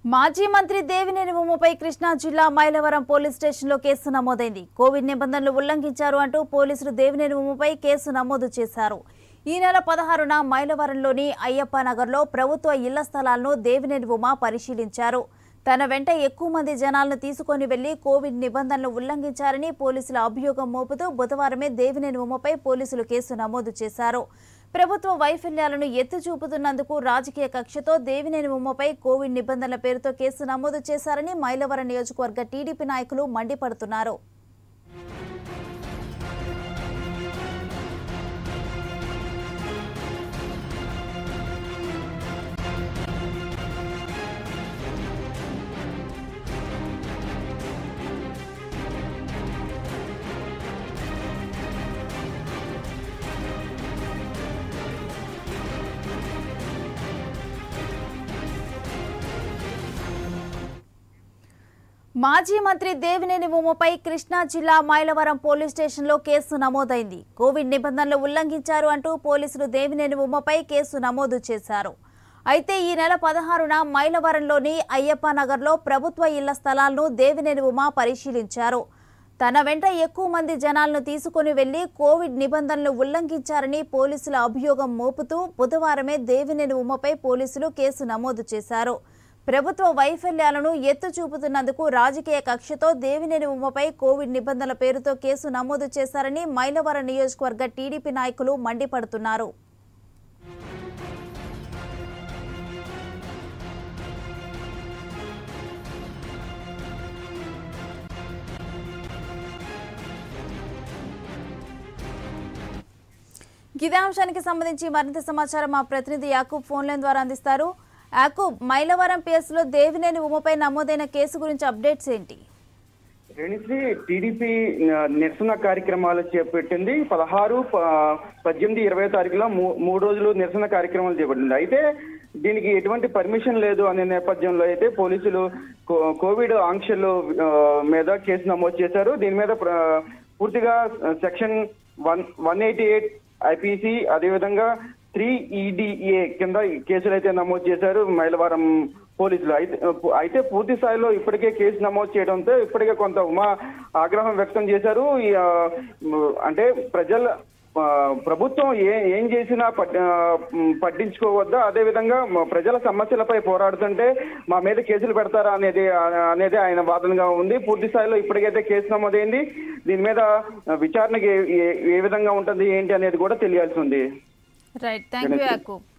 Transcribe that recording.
మాజీ మంత్రి దేవినేని ఉమ్మపై కృష్ణా జిల్లా మైలవరం పోలీస్ స్టేషన్లో కేసు నమోదైంది కోవిడ్ నిబంధనలు ఉల్లంఘించారు అంటూ పోలీసులు దేవినేని ఉమ్మపై కేసు నమోదు చేశారు ఈ నెల పదహారున మైలవరంలోని అయ్యప్ప నగర్లో ప్రభుత్వ ఇళ్ల స్థలాలను దేవినేని ఉమ పరిశీలించారు తన వెంట ఎక్కువ మంది జనాలను తీసుకొని వెళ్లి కోవిడ్ నిబంధనలు ఉల్లంఘించారని పోలీసుల అభియోగం మోపుతూ బుధవారమే దేవినేని ఉమ్మపై పోలీసులు కేసు నమోదు చేశారు ప్రభుత్వ వైఫల్యాలను ఎత్తి చూపుతున్నందుకు రాజకీయ కక్షతో దేవినేని ఉమ్మపై కోవిడ్ నిబంధనల పేరుతో కేసు నమోదు చేశారని మైలవరం నియోజకవర్గ టీడీపీ నాయకులు మండిపడుతున్నారు మాజీ మంత్రి దేవినేని ఉమ్మపై కృష్ణా జిల్లా మైలవరం పోలీస్ స్టేషన్లో కేసు నమోదైంది కోవిడ్ నిబంధనలు ఉల్లంఘించారు అంటూ పోలీసులు దేవినేని ఉమ్మపై కేసు నమోదు చేశారు అయితే ఈ నెల పదహారున మైలవరంలోని అయ్యప్ప నగర్లో ప్రభుత్వ ఇళ్ల స్థలాలను దేవినేని ఉమ పరిశీలించారు తన వెంట ఎక్కువ మంది జనాలను తీసుకుని వెళ్లి కోవిడ్ నిబంధనలు ఉల్లంఘించారని పోలీసుల అభియోగం మోపుతూ బుధవారమే దేవినేని ఉమ్మపై పోలీసులు కేసు నమోదు చేశారు ప్రభుత్వ వైఫల్యాలను ఎత్తు చూపుతున్నందుకు రాజకీయ కక్షతో దేవినేని ఉమ్మపై కోవిడ్ నిబంధనల పేరుతో కేసు నమోదు చేశారని మైలవరం నియోజకవర్గ టీడీపీ నాయకులు మండిపడుతున్నారు ఇదే అంశానికి సంబంధించి మరింత సమాచారం మా ప్రతినిధి యాకూబ్ ఫోన్ లైన్ ద్వారా అందిస్తారు యాకూబ్ మైలవరం పిఎస్లో దేవినేని ఉమపై నమోదైన కేసు గురించి అప్డేట్స్ ఏంటి రేణిశ్రీ టీడీపీ నిరసన కార్యక్రమాలు చేపట్టింది పదహారు ప- పద్దెనిమిది ఇరవై తారీఖులో మూ- మూడు రోజులు నిరసన కార్యక్రమాలు చేపట్టింది అయితే దీనికి ఎటువంటి పర్మిషన్ లేదు అనే నేపథ్యంలో అయితే పోలీసులు కో- కోవిడ్ ఆంక్షలు ఆ, మీద కేసు నమోదు చేశారు దీని మీద ప్ర- పూర్తిగా section one one eighty eight IPC అదేవిధంగా త్రీ ఈడిఏ కింద ఈ కేసులు అయితే నమోదు చేశారు మైలవరం పోలీసులు అయితే అయితే పూర్తి స్థాయిలో ఇప్పటికే కేసు నమోదు చేయడంతో ఇప్పటికే కొంత ఉమా ఆగ్రహం వ్యక్తం చేశారు ఈ, ఆ, మ్, అంటే ప్రజల ఆ, ప్రభుత్వం ఏ ఏం చేసినా పట్- ఆ, మ్, పట్టించుకోవద్దా అదేవిధంగా మ- ప్రజల సమస్యలపై పోరాడుతుంటే మా మీద కేసులు పెడతారా అనేది ఆ- అనేది ఆయన వాదనగా ఉంది పూర్తి స్థాయిలో ఇప్పటికైతే కేసు నమోదైంది దీని మీద ఆ, విచారణకి ఏ- ఏ- ఏ విధంగా ఉంటుంది ఏంటి అనేది కూడా తెలియాల్సి ఉంది రైట్ థ్యాంక్ యూ యాకూబ్